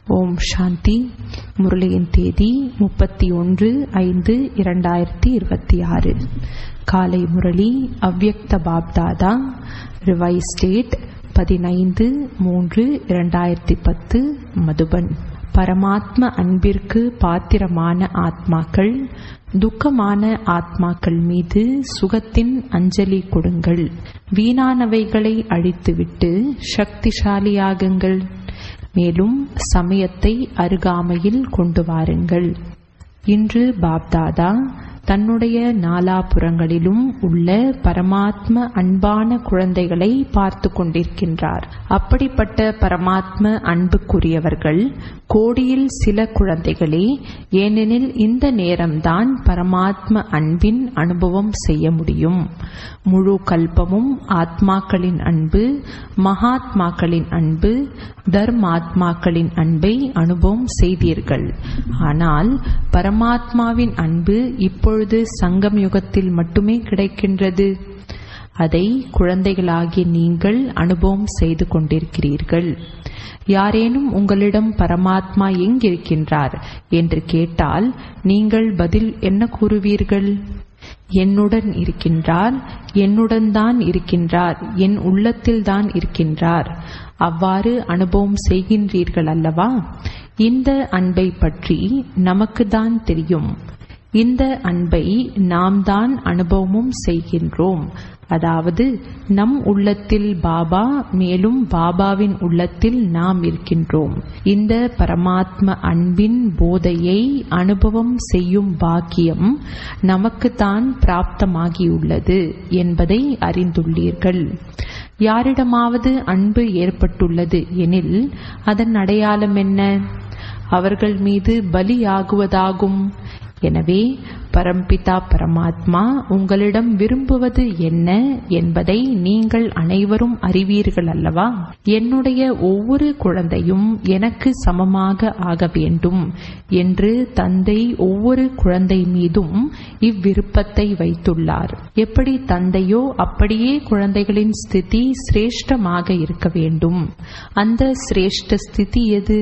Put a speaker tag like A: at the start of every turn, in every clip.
A: ஓம் சாந்தி முரளியின் தேதி முப்பத்தி ஒன்று ஐந்து இரண்டாயிரத்தி இருபத்தி ஆறு காலை முரளி அவ்யக்த பாப்தாதா ரிவைஸ் ஸ்டேட் பதினைந்து மூன்று இரண்டாயிரத்தி பத்து மதுபன் பரமாத்ம அன்பிற்கு பாத்திரமான ஆத்மாக்கள் துக்கமான ஆத்மாக்கள் மீது சுகத்தின் அஞ்சலி கொடுங்கள் வீணானவைகளை அழித்துவிட்டு சக்திசாலியாகுங்கள் மேலும் சமயத்தை அருகாமையில் கொண்டு வாருங்கள் இன்று பாப்தாதா தன்னுடைய நாலாபுறங்களிலும் உள்ள பரமாத்ம அன்பான குழந்தைகளை பார்த்து கொண்டிருக்கின்றார் அப்படிப்பட்ட பரமாத்ம அன்புக்குரியவர்கள் கோடியில் சில குழந்தைகளே ஏனெனில் இந்த நேரம்தான் பரமாத்ம அன்பின் அனுபவம் செய்ய முடியும் முழு கல்பமும் ஆத்மாக்களின் அன்பு மகாத்மாக்களின் அன்பு தர்மாத்மாக்களின் அன்பை அனுபவம் செய்தீர்கள் ஆனால் பரமாத்மாவின் அன்பு இப்பொழுது சங்கம் யுகத்தில் மட்டுமே கிடைக்கின்றது அதை குழந்தைகளாகிய நீங்கள் அனுபவம் செய்து கொண்டிருக்கிறீர்கள் யாரேனும் உங்களிடம் பரமாத்மா எங்கிருக்கின்றார் என்று கேட்டால் நீங்கள் பதில் என்ன கூறுவீர்கள் என்னுடன் இருக்கின்றார் என்னுடன் தான் இருக்கின்றார் என் உள்ளத்தில் தான் இருக்கின்றார் அவ்வாறு அனுபவம் செய்கின்றீர்கள் அல்லவா இந்த அன்பை பற்றி நமக்கு தான் தெரியும் இந்த அன்பை நாம் தான் அனுபவமும் செய்கின்றோம் அதாவது நம் உள்ளத்தில் பாபா மேலும் பாபாவின் உள்ளத்தில் நாம் இருக்கின்றோம் இந்த பரமாத்ம அன்பின் போதையை அனுபவம் செய்யும் பாக்கியம் நமக்கு தான் பிராப்தமாகியுள்ளது என்பதை அறிந்துள்ளீர்கள் யாரிடமாவது அன்பு ஏற்பட்டுள்ளது எனில் அதன் அடையாளம் என்ன அவர்கள் மீது பலியாகுவதாகும் எனவே பரம்பிதா பரமாத்மா உங்களிடம் விரும்புவது என்ன என்பதை நீங்கள் அனைவரும் அறிவீர்கள் அல்லவா என்னுடைய ஒவ்வொரு குழந்தையும் எனக்கு சமமாக ஆக வேண்டும் என்று தந்தை ஒவ்வொரு குழந்தை மீதும் இவ்விருப்பத்தை வைத்துள்ளார் எப்படி தந்தையோ அப்படியே குழந்தைகளின் ஸ்திதி சிரேஷ்டமாக இருக்க வேண்டும் அந்த சிரேஷ்ட ஸ்திதி எது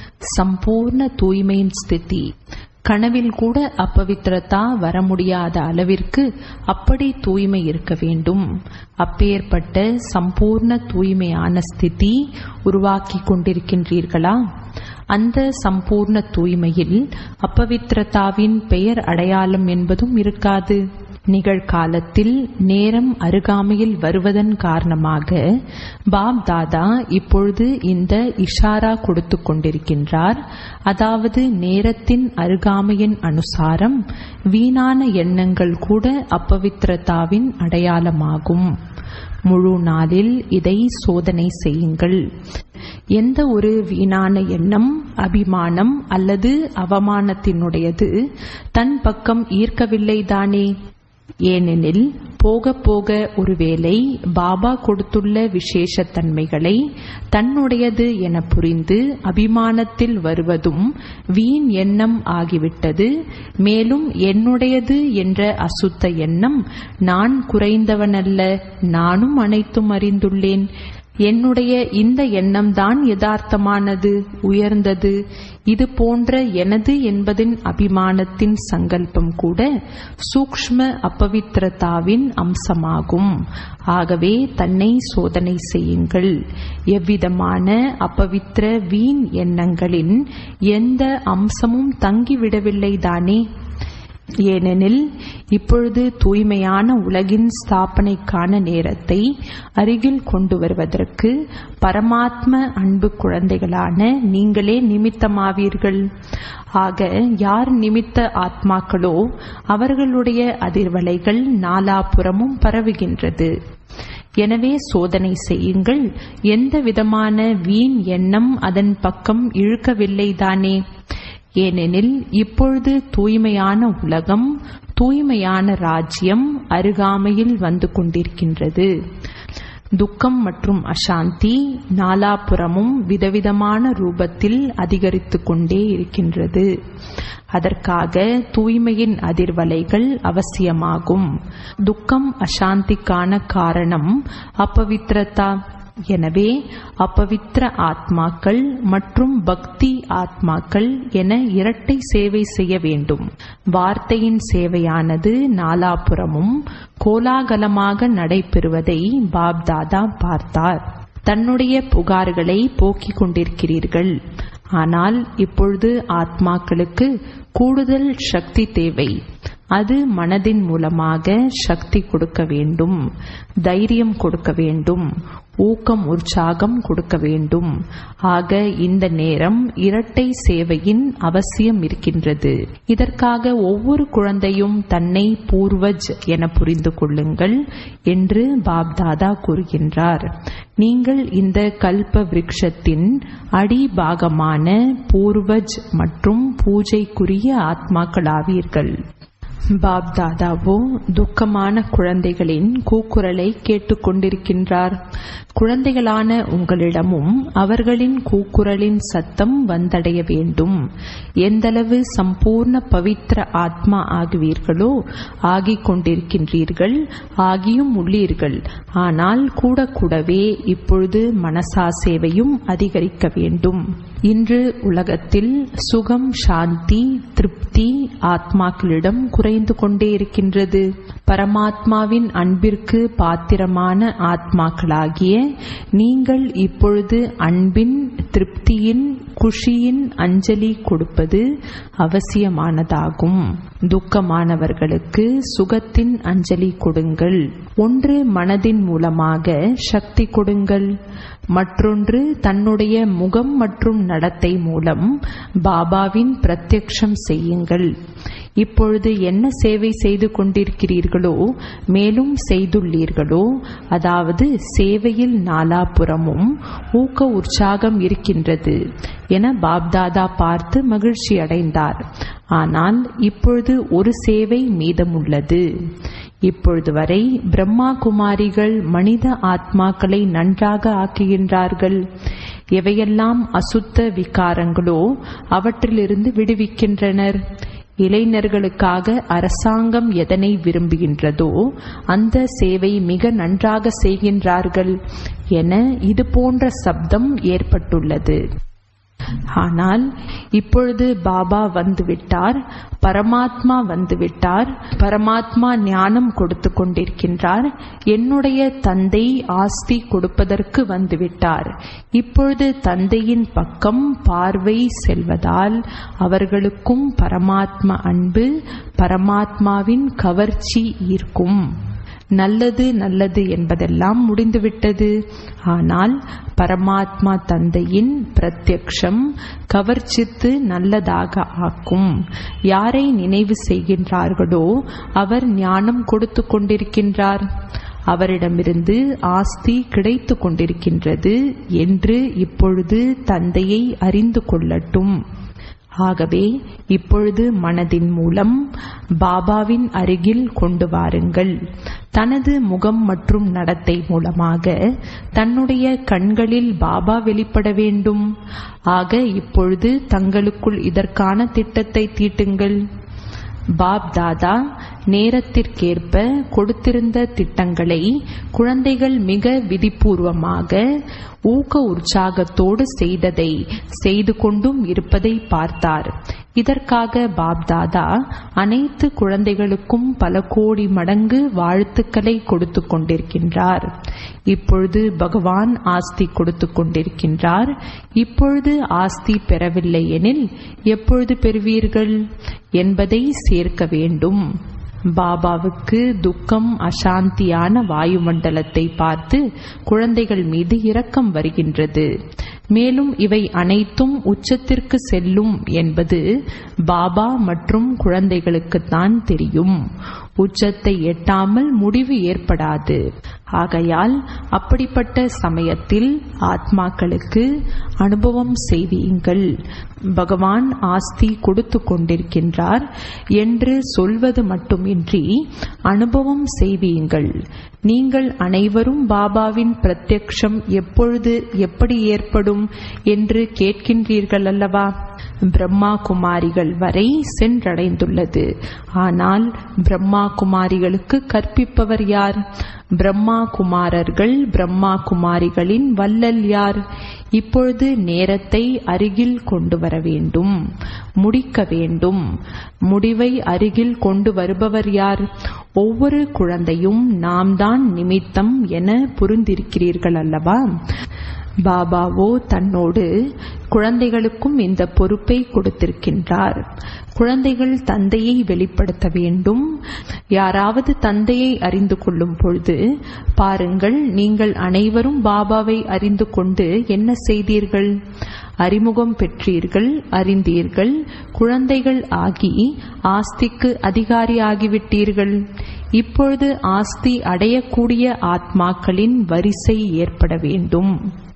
A: சம்பூர்ண தூய்மையின் ஸ்திதி கனவில் கூட அப்பவித்திரத்தா வர முடியாத அளவிற்கு அப்படி தூய்மை இருக்க வேண்டும் அப்பேற்பட்ட சம்பூர்ண தூய்மையான ஸ்திதி உருவாக்கி கொண்டிருக்கின்றீர்களா அந்த சம்பூர்ண தூய்மையில் அப்பவித்திரத்தாவின் பெயர் அடையாளம் என்பதும் இருக்காது நிகழ்காலத்தில் நேரம் அருகாமையில் வருவதன் காரணமாக பாப் தாதா இப்பொழுது இந்த இஷாரா கொடுத்து கொண்டிருக்கின்றார் அதாவது நேரத்தின் அருகாமையின் அனுசாரம் வீணான எண்ணங்கள் கூட அப்பவித்திரத்தாவின் அடையாளமாகும் முழு நாளில் இதை சோதனை செய்யுங்கள் எந்த ஒரு வீணான எண்ணம் அபிமானம் அல்லது அவமானத்தினுடையது தன் பக்கம் ஈர்க்கவில்லை தானே ஏனெனில் போக போக ஒருவேளை பாபா கொடுத்துள்ள விசேஷத்தன்மைகளை தன்னுடையது என புரிந்து அபிமானத்தில் வருவதும் வீண் எண்ணம் ஆகிவிட்டது மேலும் என்னுடையது என்ற அசுத்த எண்ணம் நான் குறைந்தவனல்ல நானும் அனைத்தும் அறிந்துள்ளேன் என்னுடைய இந்த எண்ணம்தான் யதார்த்தமானது உயர்ந்தது இது போன்ற எனது என்பதின் அபிமானத்தின் சங்கல்பம் கூட சூக்ஷ்ம அப்பவித்திரதாவின் அம்சமாகும் ஆகவே தன்னை சோதனை செய்யுங்கள் எவ்விதமான அப்பவித்திர வீண் எண்ணங்களின் எந்த அம்சமும் தங்கிவிடவில்லை தானே ஏனெனில் இப்பொழுது தூய்மையான உலகின் ஸ்தாபனைக்கான நேரத்தை அருகில் கொண்டு வருவதற்கு பரமாத்ம அன்பு குழந்தைகளான நீங்களே நிமித்தமாவீர்கள் ஆக யார் நிமித்த ஆத்மாக்களோ அவர்களுடைய அதிர்வலைகள் நாலாபுறமும் பரவுகின்றது எனவே சோதனை செய்யுங்கள் எந்த விதமான வீண் எண்ணம் அதன் பக்கம் இழுக்கவில்லைதானே ஏனெனில் இப்பொழுது தூய்மையான உலகம் தூய்மையான ராஜ்யம் அருகாமையில் வந்து கொண்டிருக்கின்றது துக்கம் மற்றும் அசாந்தி நாலாபுறமும் விதவிதமான ரூபத்தில் அதிகரித்து கொண்டே இருக்கின்றது அதற்காக தூய்மையின் அதிர்வலைகள் அவசியமாகும் துக்கம் அசாந்திக்கான காரணம் அப்பவித்திரதா எனவே அப்பவித்திர ஆத்மாக்கள் மற்றும் பக்தி ஆத்மாக்கள் என இரட்டை சேவை செய்ய வேண்டும் வார்த்தையின் சேவையானது நாலாபுறமும் கோலாகலமாக நடைபெறுவதை பாப்தாதா பார்த்தார் தன்னுடைய புகார்களை போக்கிக் கொண்டிருக்கிறீர்கள் ஆனால் இப்பொழுது ஆத்மாக்களுக்கு கூடுதல் சக்தி தேவை அது மனதின் மூலமாக சக்தி கொடுக்க வேண்டும் தைரியம் கொடுக்க வேண்டும் ஊக்கம் உற்சாகம் கொடுக்க வேண்டும் ஆக இந்த நேரம் இரட்டை சேவையின் அவசியம் இருக்கின்றது இதற்காக ஒவ்வொரு குழந்தையும் தன்னை பூர்வஜ் என புரிந்து கொள்ளுங்கள் என்று பாப்தாதா கூறுகின்றார் நீங்கள் இந்த கல்ப விருட்சத்தின் அடிபாகமான பூர்வஜ் மற்றும் பூஜைக்குரிய ஆத்மாக்களாவீர்கள் பாப்தாதாவோ துக்கமான குழந்தைகளின் கூக்குரலை கேட்டுக்கொண்டிருக்கின்றார் குழந்தைகளான உங்களிடமும் அவர்களின் கூக்குரலின் சத்தம் வந்தடைய வேண்டும் எந்தளவு சம்பூர்ண பவித்திர ஆத்மா ஆகுவீர்களோ ஆகிக் கொண்டிருக்கின்றீர்கள் ஆகியும் உள்ளீர்கள் ஆனால் கூட கூடவே இப்பொழுது மனசா சேவையும் அதிகரிக்க வேண்டும் இன்று உலகத்தில் சுகம் சாந்தி திருப்தி ஆத்மாக்களிடம் குறைந்து கொண்டே இருக்கின்றது பரமாத்மாவின் அன்பிற்கு பாத்திரமான ஆத்மாக்களாகிய நீங்கள் இப்பொழுது அன்பின் திருப்தியின் குஷியின் அஞ்சலி கொடுப்பது அவசியமானதாகும் துக்கமானவர்களுக்கு சுகத்தின் அஞ்சலி கொடுங்கள் ஒன்று மனதின் மூலமாக சக்தி கொடுங்கள் மற்றொன்று தன்னுடைய முகம் மற்றும் நடத்தை மூலம் பாபாவின் பிரத்யக்ஷம் செய்யுங்கள் இப்பொழுது என்ன சேவை செய்து கொண்டிருக்கிறீர்களோ மேலும் செய்துள்ளீர்களோ அதாவது சேவையில் நாலாபுறமும் ஊக்க உற்சாகம் இருக்கின்றது என பாப்தாதா பார்த்து மகிழ்ச்சி அடைந்தார் ஆனால் இப்பொழுது ஒரு சேவை மீதமுள்ளது இப்பொழுது வரை பிரம்மா குமாரிகள் மனித ஆத்மாக்களை நன்றாக ஆக்குகின்றார்கள் எவையெல்லாம் அசுத்த விகாரங்களோ அவற்றிலிருந்து விடுவிக்கின்றனர் இளைஞர்களுக்காக அரசாங்கம் எதனை விரும்புகின்றதோ அந்த சேவை மிக நன்றாக செய்கின்றார்கள் என இது போன்ற சப்தம் ஏற்பட்டுள்ளது ஆனால் இப்பொழுது பாபா வந்துவிட்டார் பரமாத்மா வந்துவிட்டார் பரமாத்மா ஞானம் கொடுத்து கொண்டிருக்கின்றார் என்னுடைய தந்தை ஆஸ்தி கொடுப்பதற்கு வந்துவிட்டார் இப்பொழுது தந்தையின் பக்கம் பார்வை செல்வதால் அவர்களுக்கும் பரமாத்மா அன்பு பரமாத்மாவின் கவர்ச்சி ஈர்க்கும் நல்லது நல்லது என்பதெல்லாம் முடிந்துவிட்டது ஆனால் பரமாத்மா தந்தையின் பிரத்யக்ஷம் கவர்ச்சித்து நல்லதாக ஆக்கும் யாரை நினைவு செய்கின்றார்களோ அவர் ஞானம் கொடுத்து கொண்டிருக்கின்றார் அவரிடமிருந்து ஆஸ்தி கிடைத்து கொண்டிருக்கின்றது என்று இப்பொழுது தந்தையை அறிந்து கொள்ளட்டும் ஆகவே இப்பொழுது மனதின் மூலம் பாபாவின் அருகில் கொண்டு வாருங்கள் தனது முகம் மற்றும் நடத்தை மூலமாக தன்னுடைய கண்களில் பாபா வெளிப்பட வேண்டும் ஆக இப்பொழுது தங்களுக்குள் இதற்கான திட்டத்தை தீட்டுங்கள் பாப் தாதா நேரத்திற்கேற்ப கொடுத்திருந்த திட்டங்களை குழந்தைகள் மிக விதிபூர்வமாக ஊக்க உற்சாகத்தோடு செய்ததை செய்து கொண்டும் இருப்பதை பார்த்தார் இதற்காக பாப்தாதா அனைத்து குழந்தைகளுக்கும் பல கோடி மடங்கு வாழ்த்துக்களை கொடுத்து கொண்டிருக்கின்றார் இப்பொழுது பகவான் ஆஸ்தி கொடுத்து கொண்டிருக்கின்றார் இப்பொழுது ஆஸ்தி பெறவில்லை எனில் எப்பொழுது பெறுவீர்கள் என்பதை சேர்க்க வேண்டும் பாபாவுக்கு துக்கம் அசாந்தியான வாயுமண்டலத்தை பார்த்து குழந்தைகள் மீது இரக்கம் வருகின்றது மேலும் இவை அனைத்தும் உச்சத்திற்கு செல்லும் என்பது பாபா மற்றும் குழந்தைகளுக்குத்தான் தெரியும் உச்சத்தை எட்டாமல் முடிவு ஏற்படாது ஆகையால் அப்படிப்பட்ட சமயத்தில் ஆத்மாக்களுக்கு அனுபவம் செய்வீங்கள் பகவான் ஆஸ்தி கொடுத்து கொண்டிருக்கின்றார் என்று சொல்வது மட்டுமின்றி அனுபவம் செய்வீங்கள் நீங்கள் அனைவரும் பாபாவின் பிரத்யக்ஷம் எப்பொழுது எப்படி ஏற்படும் என்று கேட்கின்றீர்கள் அல்லவா பிரம்மா குமாரிகள் வரை சென்றடைந்துள்ளது ஆனால் பிரம்மா குமாரிகளுக்கு கற்பிப்பவர் யார் பிரம்மா குமாரர்கள் பிரம்மா குமாரிகளின் வல்லல் யார் இப்பொழுது நேரத்தை அருகில் கொண்டு வர வேண்டும் முடிக்க வேண்டும் முடிவை அருகில் கொண்டு வருபவர் யார் ஒவ்வொரு குழந்தையும் நாம் தான் நிமித்தம் என புரிந்திருக்கிறீர்கள் அல்லவா பாபாவோ தன்னோடு குழந்தைகளுக்கும் இந்த பொறுப்பை கொடுத்திருக்கின்றார் குழந்தைகள் தந்தையை வெளிப்படுத்த வேண்டும் யாராவது தந்தையை அறிந்து கொள்ளும் பொழுது பாருங்கள் நீங்கள் அனைவரும் பாபாவை அறிந்து கொண்டு என்ன செய்தீர்கள் அறிமுகம் பெற்றீர்கள் அறிந்தீர்கள் குழந்தைகள் ஆகி ஆஸ்திக்கு அதிகாரி ஆகிவிட்டீர்கள் இப்பொழுது ஆஸ்தி அடையக்கூடிய ஆத்மாக்களின் வரிசை ஏற்பட வேண்டும்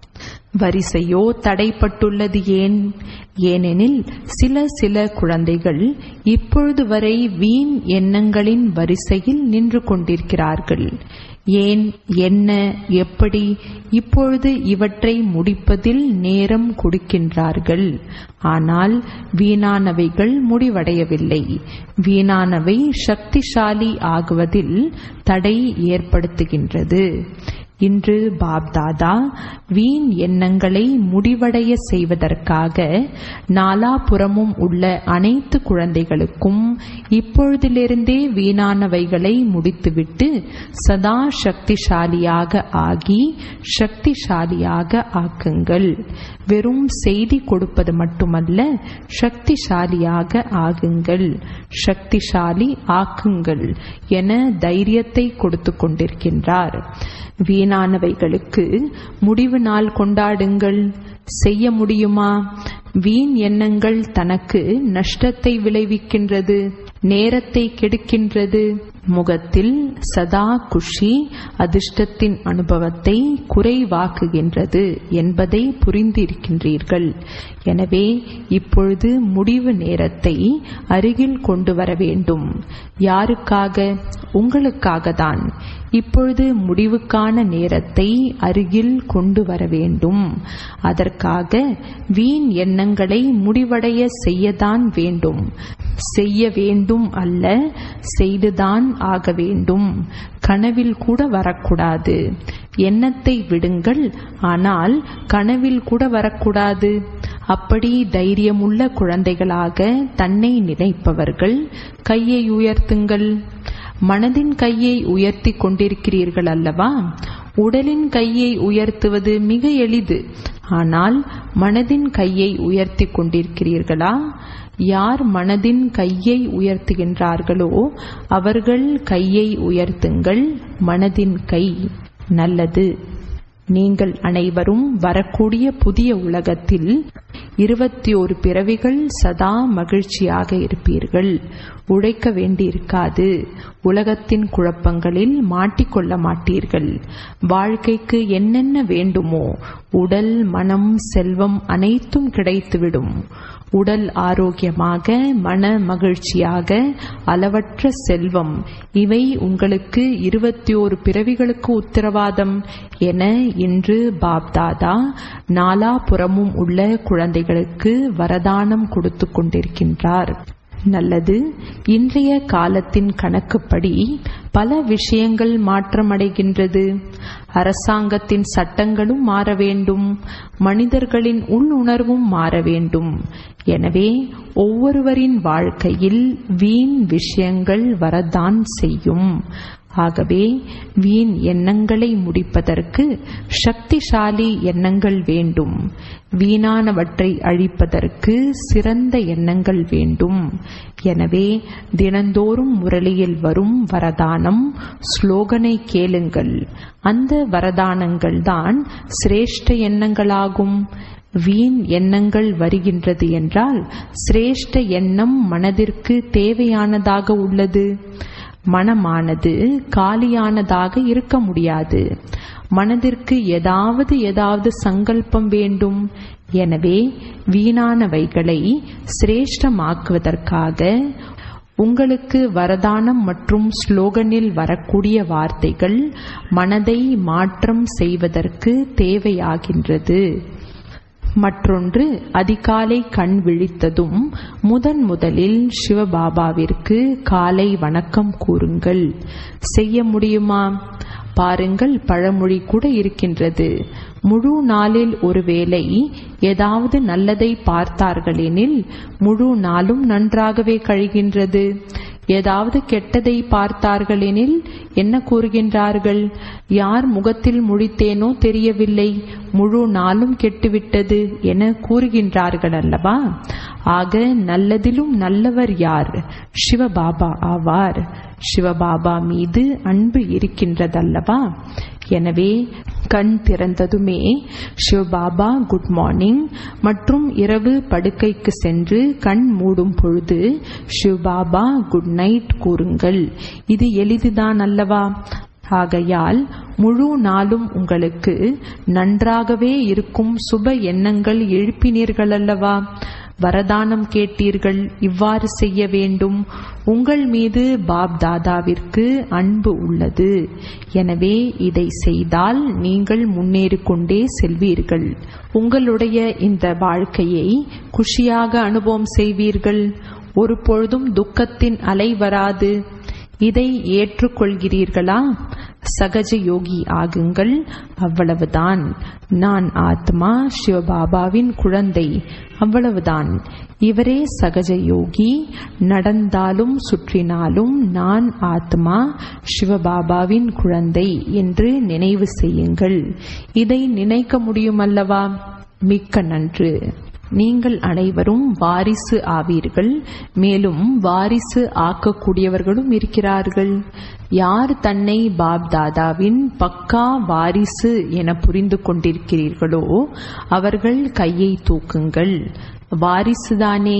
A: வரிசையோ தடைப்பட்டுள்ளது ஏன் ஏனெனில் சில சில குழந்தைகள் இப்பொழுது வரை வீண் எண்ணங்களின் வரிசையில் நின்று கொண்டிருக்கிறார்கள் ஏன் என்ன எப்படி இப்பொழுது இவற்றை முடிப்பதில் நேரம் கொடுக்கின்றார்கள் ஆனால் வீணானவைகள் முடிவடையவில்லை வீணானவை சக்திசாலி ஆகுவதில் தடை ஏற்படுத்துகின்றது இன்று பாப்தாதா வீண் எண்ணங்களை முடிவடைய செய்வதற்காக நாலாபுறமும் உள்ள அனைத்து குழந்தைகளுக்கும் இப்பொழுதிலிருந்தே வீணானவைகளை முடித்துவிட்டு சதா சக்திசாலியாக ஆகி சக்திசாலியாக ஆக்குங்கள் வெறும் செய்தி கொடுப்பது மட்டுமல்ல சக்திசாலியாக ஆகுங்கள் சக்திசாலி ஆக்குங்கள் என தைரியத்தை கொடுத்து கொண்டிருக்கின்றார் வீணானவைகளுக்கு முடிவு நாள் கொண்டாடுங்கள் செய்ய முடியுமா வீண் எண்ணங்கள் தனக்கு நஷ்டத்தை விளைவிக்கின்றது நேரத்தை கெடுக்கின்றது முகத்தில் சதா குஷி அதிர்ஷ்டத்தின் அனுபவத்தை குறைவாக்குகின்றது என்பதை புரிந்திருக்கின்றீர்கள் எனவே இப்பொழுது முடிவு நேரத்தை அருகில் கொண்டு வர வேண்டும் யாருக்காக உங்களுக்காக தான் இப்பொழுது முடிவுக்கான நேரத்தை அருகில் கொண்டு வர வேண்டும் அதற்காக வீண் எண்ணங்களை முடிவடைய செய்யத்தான் வேண்டும் செய்ய வேண்டும் அல்ல செய்துதான் ஆக வேண்டும் கனவில் கூட வரக்கூடாது எண்ணத்தை விடுங்கள் ஆனால் கனவில் கூட வரக்கூடாது அப்படி தைரியமுள்ள குழந்தைகளாக தன்னை நினைப்பவர்கள் கையை உயர்த்துங்கள் மனதின் கையை உயர்த்தி கொண்டிருக்கிறீர்கள் அல்லவா உடலின் கையை உயர்த்துவது மிக எளிது ஆனால் மனதின் கையை உயர்த்தி கொண்டிருக்கிறீர்களா யார் மனதின் கையை உயர்த்துகின்றார்களோ அவர்கள் கையை உயர்த்துங்கள் மனதின் கை நல்லது நீங்கள் அனைவரும் வரக்கூடிய புதிய உலகத்தில் இருபத்தி ஒரு பிறவிகள் சதா மகிழ்ச்சியாக இருப்பீர்கள் உழைக்க வேண்டியிருக்காது உலகத்தின் குழப்பங்களில் மாட்டிக்கொள்ள மாட்டீர்கள் வாழ்க்கைக்கு என்னென்ன வேண்டுமோ உடல் மனம் செல்வம் அனைத்தும் கிடைத்துவிடும் உடல் ஆரோக்கியமாக மன மகிழ்ச்சியாக அளவற்ற செல்வம் இவை உங்களுக்கு இருபத்தி ஓரு பிறவிகளுக்கு உத்தரவாதம் என இன்று பாப்தாதா நாலாபுறமும் உள்ள குழந்தைகளுக்கு வரதானம் கொடுத்து கொண்டிருக்கின்றார் நல்லது இன்றைய காலத்தின் கணக்குப்படி பல விஷயங்கள் மாற்றமடைகின்றது அரசாங்கத்தின் சட்டங்களும் மாற வேண்டும் மனிதர்களின் உள்ளுணர்வும் மாற வேண்டும் எனவே ஒவ்வொருவரின் வாழ்க்கையில் வீண் விஷயங்கள் வரத்தான் செய்யும் ஆகவே வீண் எண்ணங்களை முடிப்பதற்கு சக்திசாலி எண்ணங்கள் வேண்டும் வீணானவற்றை அழிப்பதற்கு சிறந்த எண்ணங்கள் வேண்டும் எனவே தினந்தோறும் முரளியில் வரும் வரதானம் ஸ்லோகனை கேளுங்கள் அந்த வரதானங்கள் தான் சிரேஷ்ட எண்ணங்களாகும் வீண் எண்ணங்கள் வருகின்றது என்றால் சிரேஷ்ட எண்ணம் மனதிற்கு தேவையானதாக உள்ளது மனமானது காலியானதாக இருக்க முடியாது மனதிற்கு ஏதாவது ஏதாவது சங்கல்பம் வேண்டும் எனவே வீணானவைகளை சிரேஷ்டமாக்குவதற்காக உங்களுக்கு வரதானம் மற்றும் ஸ்லோகனில் வரக்கூடிய வார்த்தைகள் மனதை மாற்றம் செய்வதற்கு தேவையாகின்றது மற்றொன்று அதிகாலை கண் விழித்ததும் முதன் முதலில் சிவபாபாவிற்கு காலை வணக்கம் கூறுங்கள் செய்ய முடியுமா பாருங்கள் பழமொழி கூட இருக்கின்றது முழு நாளில் ஒருவேளை ஏதாவது நல்லதை பார்த்தார்களெனில் முழு நாளும் நன்றாகவே கழிகின்றது ஏதாவது கெட்டதை பார்த்தார்களெனில் என்ன கூறுகின்றார்கள் யார் முகத்தில் முழித்தேனோ தெரியவில்லை முழு நாளும் கெட்டுவிட்டது என கூறுகின்றார்கள் அல்லவா ஆக நல்லதிலும் நல்லவர் யார் சிவபாபா ஆவார் சிவபாபா மீது அன்பு இருக்கின்றதல்லவா எனவே கண் திறந்ததுமே சிவபாபா குட் மார்னிங் மற்றும் இரவு படுக்கைக்கு சென்று கண் மூடும் பொழுது சிவபாபா குட் நைட் கூறுங்கள் இது எளிதுதான் அல்லவா ஆகையால் முழு நாளும் உங்களுக்கு நன்றாகவே இருக்கும் சுப எண்ணங்கள் எழுப்பினீர்கள் அல்லவா வரதானம் கேட்டீர்கள் இவ்வாறு செய்ய வேண்டும் உங்கள் மீது பாப் தாதாவிற்கு அன்பு உள்ளது எனவே இதை செய்தால் நீங்கள் முன்னேறிக் கொண்டே செல்வீர்கள் உங்களுடைய இந்த வாழ்க்கையை குஷியாக அனுபவம் செய்வீர்கள் ஒரு பொழுதும் துக்கத்தின் அலை வராது இதை ஏற்றுக்கொள்கிறீர்களா சகஜ யோகி ஆகுங்கள் அவ்வளவுதான் நான் ஆத்மா சிவபாபாவின் குழந்தை அவ்வளவுதான் இவரே சகஜ யோகி நடந்தாலும் சுற்றினாலும் நான் ஆத்மா சிவபாபாவின் குழந்தை என்று நினைவு செய்யுங்கள் இதை நினைக்க முடியுமல்லவா மிக்க நன்று நீங்கள் அனைவரும் வாரிசு ஆவீர்கள் மேலும் வாரிசு ஆக்கக்கூடியவர்களும் இருக்கிறார்கள் யார் தன்னை பாப் தாதாவின் பக்கா வாரிசு என புரிந்து கொண்டிருக்கிறீர்களோ அவர்கள் கையை தூக்குங்கள் வாரிசுதானே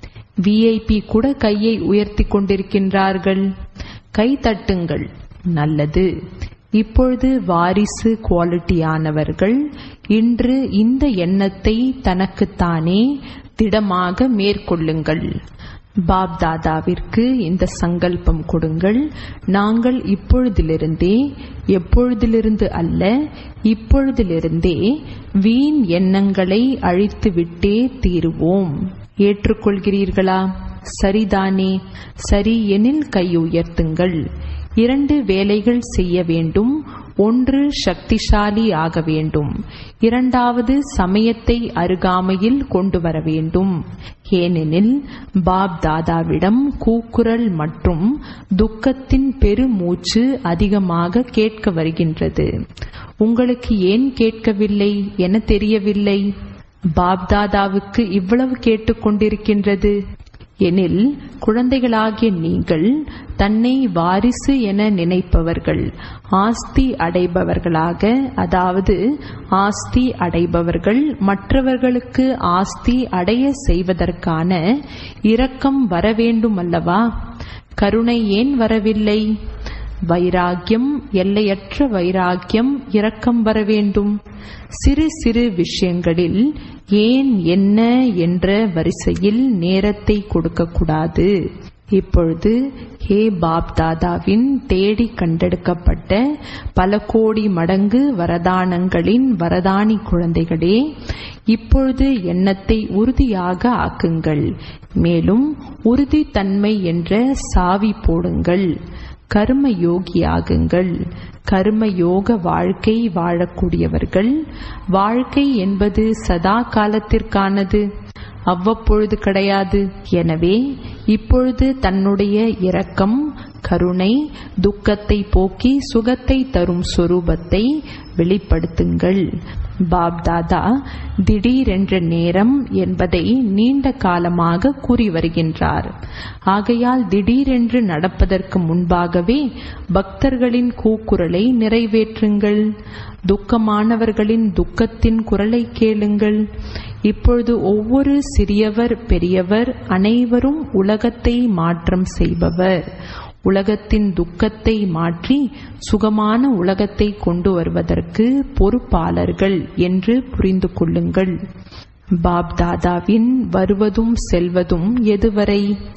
A: விஐபி கூட கையை உயர்த்தி கொண்டிருக்கின்றார்கள் கை தட்டுங்கள் நல்லது இப்பொழுது வாரிசு குவாலிட்டியானவர்கள் இன்று இந்த எண்ணத்தை தனக்குத்தானே திடமாக மேற்கொள்ளுங்கள் பாப் தாதாவிற்கு இந்த சங்கல்பம் கொடுங்கள் நாங்கள் இப்பொழுதிலிருந்தே எப்பொழுதிலிருந்து அல்ல இப்பொழுதிலிருந்தே வீண் எண்ணங்களை அழித்துவிட்டே தீருவோம் ஏற்றுக்கொள்கிறீர்களா சரிதானே சரி எனில் கை உயர்த்துங்கள் இரண்டு வேலைகள் செய்ய வேண்டும் ஒன்று சக்திசாலி ஆக வேண்டும் இரண்டாவது சமயத்தை அருகாமையில் கொண்டு வர வேண்டும் ஏனெனில் பாப் தாதாவிடம் கூக்குரல் மற்றும் துக்கத்தின் பெருமூச்சு அதிகமாக கேட்க வருகின்றது உங்களுக்கு ஏன் கேட்கவில்லை என தெரியவில்லை பாப்தாதாவுக்கு இவ்வளவு கேட்டுக்கொண்டிருக்கின்றது எனில் குழந்தைகளாகிய நீங்கள் தன்னை வாரிசு என நினைப்பவர்கள் ஆஸ்தி அடைபவர்களாக அதாவது ஆஸ்தி அடைபவர்கள் மற்றவர்களுக்கு ஆஸ்தி அடைய செய்வதற்கான இரக்கம் வர வேண்டும் அல்லவா கருணை ஏன் வரவில்லை வைராக்கியம் எல்லையற்ற வைராக்கியம் இரக்கம் வர வேண்டும் சிறு சிறு விஷயங்களில் ஏன் என்ன என்ற வரிசையில் நேரத்தை கொடுக்கக்கூடாது இப்பொழுது ஹே பாப் தாதாவின் தேடி கண்டெடுக்கப்பட்ட பல கோடி மடங்கு வரதானங்களின் வரதானி குழந்தைகளே இப்பொழுது எண்ணத்தை உறுதியாக ஆக்குங்கள் மேலும் உறுதித்தன்மை என்ற சாவி போடுங்கள் கர்ம யோகியாகுங்கள் கர்ம யோக வாழ்க்கை வாழக்கூடியவர்கள் வாழ்க்கை என்பது சதா காலத்திற்கானது அவ்வப்பொழுது கிடையாது எனவே இப்பொழுது தன்னுடைய இரக்கம் கருணை துக்கத்தை போக்கி சுகத்தை தரும் சொரூபத்தை வெளிப்படுத்துங்கள் பாப் தாதா திடீரென்ற நேரம் என்பதை நீண்ட காலமாக கூறி வருகின்றார் ஆகையால் திடீரென்று நடப்பதற்கு முன்பாகவே பக்தர்களின் கூக்குரலை நிறைவேற்றுங்கள் துக்கமானவர்களின் துக்கத்தின் குரலை கேளுங்கள் இப்பொழுது ஒவ்வொரு சிறியவர் பெரியவர் அனைவரும் உலகத்தை மாற்றம் செய்பவர் உலகத்தின் துக்கத்தை மாற்றி சுகமான உலகத்தை கொண்டு வருவதற்கு பொறுப்பாளர்கள் என்று புரிந்து கொள்ளுங்கள் பாப் தாதாவின் வருவதும் செல்வதும் எதுவரை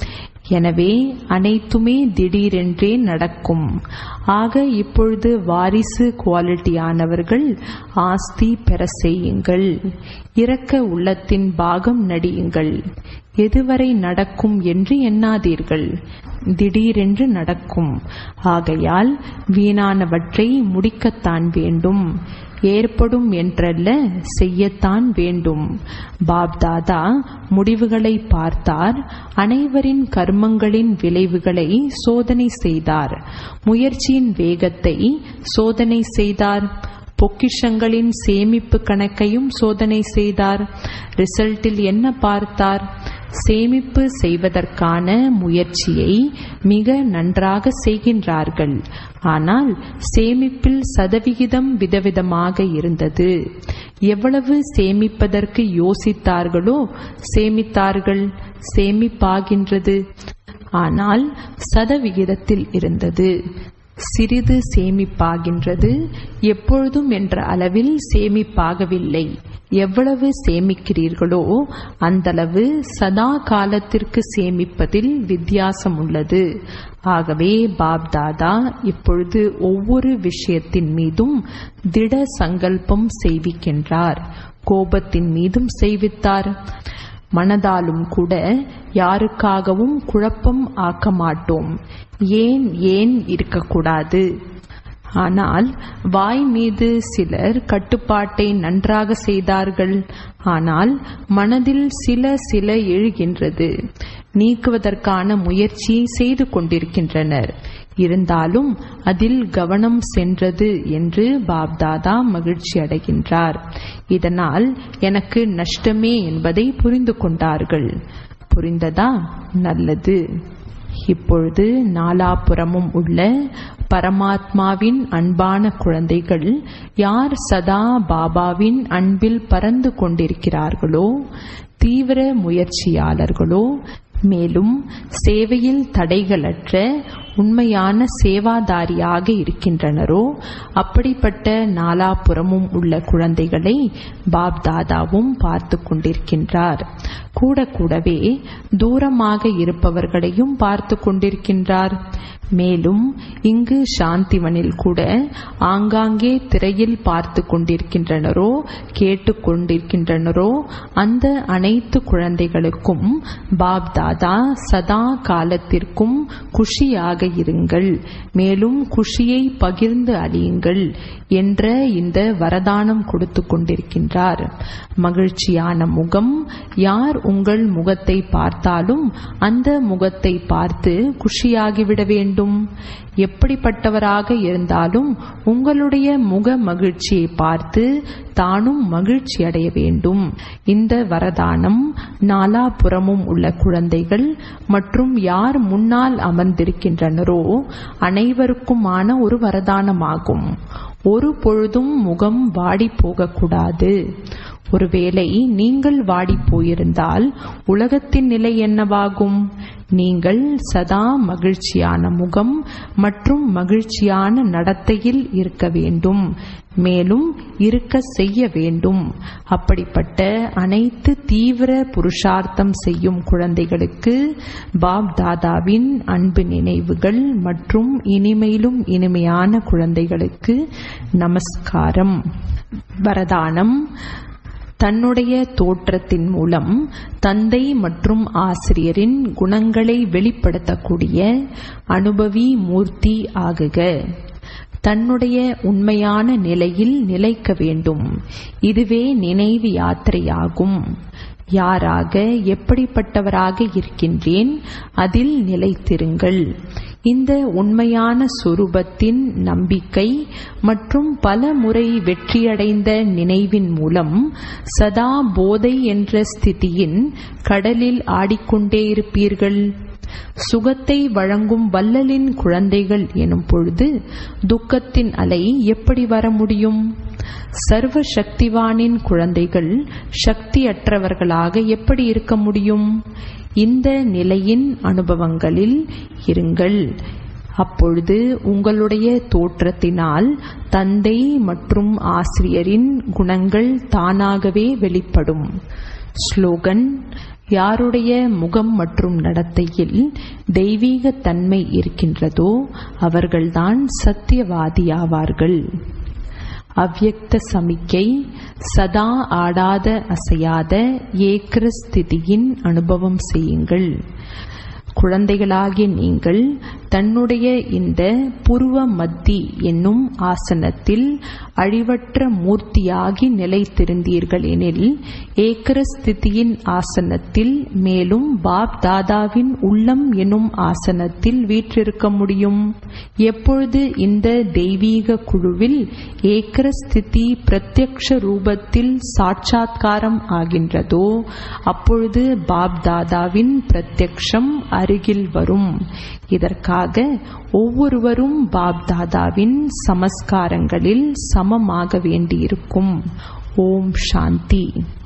A: எனவே அனைத்துமே திடீரென்றே நடக்கும் ஆக இப்பொழுது வாரிசு குவாலிட்டியானவர்கள் ஆஸ்தி பெற செய்யுங்கள் இரக்க உள்ளத்தின் பாகம் நடியுங்கள் எதுவரை நடக்கும் என்று எண்ணாதீர்கள் திடீரென்று நடக்கும் ஆகையால் வீணானவற்றை முடிக்கத்தான் வேண்டும் ஏற்படும் என்றல்ல செய்யத்தான் வேண்டும் பாப்தாதா முடிவுகளை பார்த்தார் அனைவரின் கர்மங்களின் விளைவுகளை சோதனை செய்தார் முயற்சியின் வேகத்தை சோதனை செய்தார் பொக்கிஷங்களின் சேமிப்பு கணக்கையும் சோதனை செய்தார் ரிசல்ட்டில் என்ன பார்த்தார் சேமிப்பு செய்வதற்கான முயற்சியை மிக நன்றாக செய்கின்றார்கள் ஆனால் சேமிப்பில் சதவிகிதம் விதவிதமாக இருந்தது எவ்வளவு சேமிப்பதற்கு யோசித்தார்களோ சேமித்தார்கள் சேமிப்பாகின்றது ஆனால் சதவிகிதத்தில் இருந்தது சிறிது சேமிப்பாகின்றது எப்பொழுதும் என்ற அளவில் சேமிப்பாகவில்லை எவ்வளவு சேமிக்கிறீர்களோ அந்தளவு சதா காலத்திற்கு சேமிப்பதில் வித்தியாசம் உள்ளது ஆகவே பாப்தாதா இப்பொழுது ஒவ்வொரு விஷயத்தின் மீதும் திட சங்கல்பம் செய்விக்கின்றார் கோபத்தின் மீதும் செய்வித்தார் மனதாலும் கூட யாருக்காகவும் குழப்பம் ஆக்க மாட்டோம் ஏன் ஏன் இருக்கக்கூடாது ஆனால் வாய் மீது சிலர் கட்டுப்பாட்டை நன்றாக செய்தார்கள் ஆனால் மனதில் சில சில எழுகின்றது நீக்குவதற்கான முயற்சி செய்து கொண்டிருக்கின்றனர் இருந்தாலும் அதில் கவனம் சென்றது என்று பாப்தாதா மகிழ்ச்சி அடைகின்றார் இதனால் எனக்கு நஷ்டமே என்பதை புரிந்து கொண்டார்கள் புரிந்ததா நல்லது இப்பொழுது நாலாபுறமும் உள்ள பரமாத்மாவின் அன்பான குழந்தைகள் யார் சதா பாபாவின் அன்பில் பறந்து கொண்டிருக்கிறார்களோ தீவிர முயற்சியாளர்களோ மேலும் சேவையில் தடைகளற்ற உண்மையான சேவாதாரியாக இருக்கின்றனரோ அப்படிப்பட்ட நாலாபுறமும் உள்ள குழந்தைகளை பாப்தாதாவும் பார்த்து கொண்டிருக்கின்றார் கூட கூடவே தூரமாக இருப்பவர்களையும் பார்த்து கொண்டிருக்கின்றார் மேலும் இங்கு சாந்திவனில் கூட ஆங்காங்கே திரையில் பார்த்து கொண்டிருக்கின்றனரோ கேட்டுக்கொண்டிருக்கின்றனரோ அந்த அனைத்து குழந்தைகளுக்கும் பாப்தாதா சதா காலத்திற்கும் குஷியாக இருங்கள் மேலும் குஷியை பகிர்ந்து அழியுங்கள் என்ற இந்த வரதானம் கொடுத்து கொண்டிருக்கின்றார் மகிழ்ச்சியான முகம் யார் உங்கள் முகத்தை பார்த்தாலும் அந்த முகத்தை பார்த்து குஷியாகிவிட வேண்டும் எப்படிப்பட்டவராக இருந்தாலும் உங்களுடைய முக மகிழ்ச்சியை பார்த்து தானும் மகிழ்ச்சி அடைய வேண்டும் இந்த வரதானம் நாலாபுறமும் உள்ள குழந்தைகள் மற்றும் யார் முன்னால் அமர்ந்திருக்கின்றனரோ அனைவருக்குமான ஒரு வரதானமாகும் ஒரு பொழுதும் முகம் வாடி போகக்கூடாது ஒருவேளை நீங்கள் வாடி போயிருந்தால் உலகத்தின் நிலை என்னவாகும் நீங்கள் சதா மகிழ்ச்சியான முகம் மற்றும் மகிழ்ச்சியான நடத்தையில் இருக்க வேண்டும் மேலும் இருக்க செய்ய வேண்டும் அப்படிப்பட்ட அனைத்து தீவிர புருஷார்த்தம் செய்யும் குழந்தைகளுக்கு பாப் தாதாவின் அன்பு நினைவுகள் மற்றும் இனிமையிலும் இனிமையான குழந்தைகளுக்கு நமஸ்காரம் வரதானம் தன்னுடைய தோற்றத்தின் மூலம் தந்தை மற்றும் ஆசிரியரின் குணங்களை வெளிப்படுத்தக்கூடிய அனுபவி மூர்த்தி ஆகுக தன்னுடைய உண்மையான நிலையில் நிலைக்க வேண்டும் இதுவே நினைவு யாத்திரையாகும் யாராக எப்படிப்பட்டவராக இருக்கின்றேன் அதில் நிலைத்திருங்கள் இந்த உண்மையான சொரூபத்தின் நம்பிக்கை மற்றும் பல முறை வெற்றியடைந்த நினைவின் மூலம் சதா போதை என்ற ஸ்திதியின் கடலில் ஆடிக்கொண்டே இருப்பீர்கள் சுகத்தை வழங்கும் வல்லலின் குழந்தைகள் எனும் பொழுது துக்கத்தின் அலை எப்படி வர முடியும் சர்வ சக்திவானின் குழந்தைகள் சக்தியற்றவர்களாக எப்படி இருக்க முடியும் இந்த நிலையின் அனுபவங்களில் இருங்கள் அப்பொழுது உங்களுடைய தோற்றத்தினால் தந்தை மற்றும் ஆசிரியரின் குணங்கள் தானாகவே வெளிப்படும் ஸ்லோகன் யாருடைய முகம் மற்றும் நடத்தையில் தெய்வீக தன்மை இருக்கின்றதோ அவர்கள்தான் சத்தியவாதியாவார்கள் அவ்யக்த சமிக்கை சதா ஆடாத அசையாத ஏக்கர ஸ்திதியின் அனுபவம் செய்யுங்கள் குழந்தைகளாகிய நீங்கள் தன்னுடைய இந்த புருவ மத்தி என்னும் ஆசனத்தில் அழிவற்ற மூர்த்தியாகி நிலைத்திருந்தீர்கள் எனில் ஏக்கர ஸ்திதியின் ஆசனத்தில் மேலும் பாப் தாதாவின் உள்ளம் எனும் ஆசனத்தில் வீற்றிருக்க முடியும் எப்பொழுது இந்த தெய்வீக குழுவில் ஏக்கர ஸ்திதி பிரத்யக்ஷ ரூபத்தில் சாட்சாத்காரம் ஆகின்றதோ அப்பொழுது பாப் தாதாவின் பிரத்யக்ஷம் அருகில் வரும் இதற்காக ஒவ்வொருவரும் பாப் தாதாவின் சமஸ்காரங்களில் சமமாக வேண்டியிருக்கும் ஓம் சாந்தி